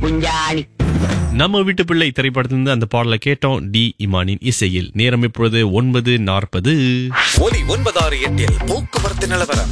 குஞ்சாணி நம்ம வீட்டு பிள்ளை திரைப்படத்திலிருந்து அந்த பாடலை கேட்டோம் டி இமானின் இசையில் நேரம் இப்பொழுது ஒன்பது நாற்பது ஒலி ஒன்பதாறு எட்டில் போக்குவரத்து நிலவரம்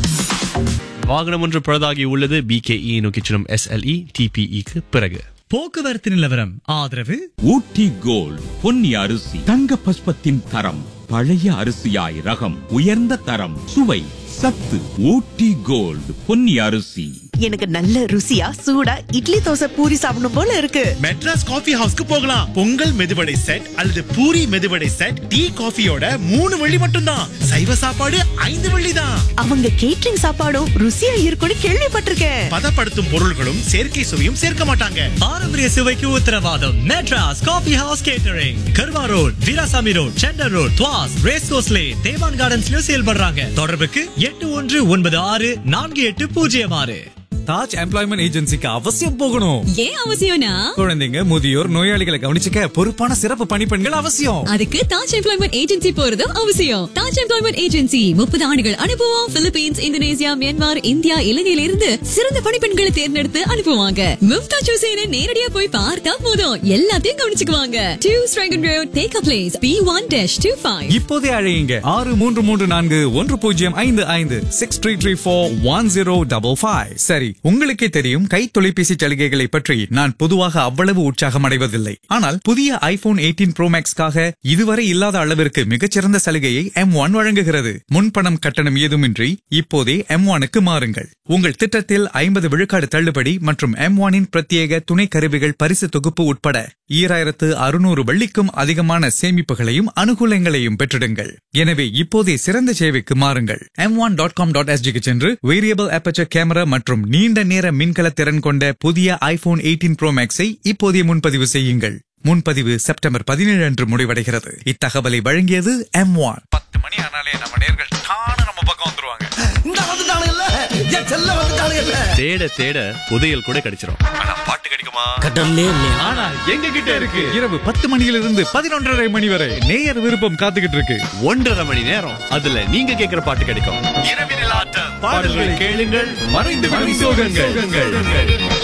வாகனம் ஒன்று பழுதாகி உள்ளது பிகேஇ நோக்கி செல்லும் எஸ்எல்இ டிபிஇக்கு பிறகு போக்குவரத்து நிலவரம் ஆதரவு ஊட்டி கோல்ட் பொன்னி அரிசி தங்க பஸ்பத்தின் தரம் பழைய அரிசியாய் ரகம் உயர்ந்த தரம் சுவை சத்து ஊட்டி கோல்ட் பொன்னி அரிசி எனக்கு நல்ல ருசியா சூடா இட்லி தோசை பூரி சாப்பிடணும் போல இருக்கு மெட்ராஸ் காஃபி ஹவுஸ்க்கு போகலாம் பொங்கல் மெதுவடை செட் அல்லது பூரி மெதுவடை செட் டீ காஃபியோட மூணு வெள்ளி மட்டும்தான் சைவ சாப்பாடு ஐந்து வெள்ளி தான் அவங்க கேட்டரிங் சாப்பாடும் ருசியா இருக்கும்னு கேள்விப்பட்டிருக்கேன் பதப்படுத்தும் பொருள்களும் செயற்கை சுவையும் சேர்க்க மாட்டாங்க பாரம்பரிய சுவைக்கு உத்தரவாதம் மெட்ராஸ் காபி ஹவுஸ் கேட்டரிங் கர்வா road Veerasamy road centre road Tuas race course lane தேவான் கார்டன்ஸ்லயும் செயல்படுறாங்க தொடர்புக்கு எட்டு ஒன்று ஒன்பது ஆறு நான்கு எட்டு பூஜ்ஜியம் ஆறு தாஜ் எம்ப்ளாய்மெண்ட் ஏஜென்சிக்கு அவசியம் போகணும் ஏன் அவசியம்னா குழந்தைங்க முதியோர் நோயாளிகளை கவனிச்சுக்க பொறுப்பான சிறப்பு பணிப்பெண்கள் அவசியம் அதுக்கு தாஜ் எம்ப்ளாய்மெண்ட் ஏஜென்சி போறதும் அவசியம் தாஜ் எம்ப்ளாய்மெண்ட் ஏஜென்சி முப்பது ஆண்டுகள் அனுபவம் பிலிப்பீன்ஸ் இந்தோனேசியா மியான்மர் இந்தியா இலங்கையில இருந்து சிறந்த பணிப்பெண்களை தேர்ந்தெடுத்து அனுப்புவாங்க மும்தாஜ் ஹுசேனை நேரடியா போய் பார்த்தா போதும் எல்லாத்தையும் கவனிச்சுக்குவாங்க டூ ஸ்ட்ரைகன் road take a place B one dash two five இப்போதே அழையுங்க ஆறு மூன்று மூன்று நான்கு ஒன்று பூஜ்ஜியம் ஐந்து ஐந்து six three three four one zero double five சரி உங்களுக்கே தெரியும் கை தொலைபேசி சலுகைகளை பற்றி நான் பொதுவாக அவ்வளவு உற்சாகம் அடைவதில்லை ஆனால் புதிய ஐபோன் எயிட்டீன் ப்ரோ மேக்ஸ்க்காக இதுவரை இல்லாத அளவிற்கு மிகச்சிறந்த சலுகையை எம் ஒன் வழங்குகிறது முன்பணம் கட்டணம் ஏதுமின்றி இப்போதே எம் ஒனுக்கு மாறுங்கள் உங்கள் திட்டத்தில் ஐம்பது விழுக்காடு தள்ளுபடி மற்றும் எம் ஒனின் பிரத்யேக துணை கருவிகள் பரிசு தொகுப்பு உட்பட ஈராயிரத்து அறுநூறு வெள்ளிக்கும் அதிகமான சேமிப்புகளையும் அனுகூலங்களையும் பெற்றிடுங்கள் எனவே இப்போதே சிறந்த சேவைக்கு மாறுங்கள் M one dot com dot எஸ்ஜிக்கு சென்று வேரியபிள் அபச்சர் கேமரா மற்றும் நீண்ட நேர மின்கல திறன் கொண்ட புதிய ஐபோன் எயிட்டீன் ப்ரோ மேக்ஸை இப்போதே முன்பதிவு செய்யுங்கள் முன்பதிவு செப்டம்பர் பதினேழு அன்று முடிவடைகிறது இத்தகவலை வழங்கியது எம் ஒன் பத்து மணி ஆனாலே நம்ம நேர்கள் தானே நம்ம பக்கம் வந்துருவாங்க இந்த வந்துட்டானுங்கல்ல என் செல்ல வந்துட்டானுங்கல்ல தேட தேட புதையல் கூட கிடைச்சிரும் ஆனா பாட்டு கிடைக்குமா கடல்லே இல்லையா ஆனா எங்க கிட்ட இருக்கு இரவு பத்து மணியிலிருந்து பதினொன்றரை மணி வரை நேயர் விருப்பம் காத்துக்கிட்டு இருக்கு ஒன்றரை மணி நேரம் அதுல நீங்க கேட்கிற பாட்டு கிடைக்கும் இரவினில் ஆட்டம் பாடல்கள் கேளுங்கள் மறைந்து விடும் சோகங்கள்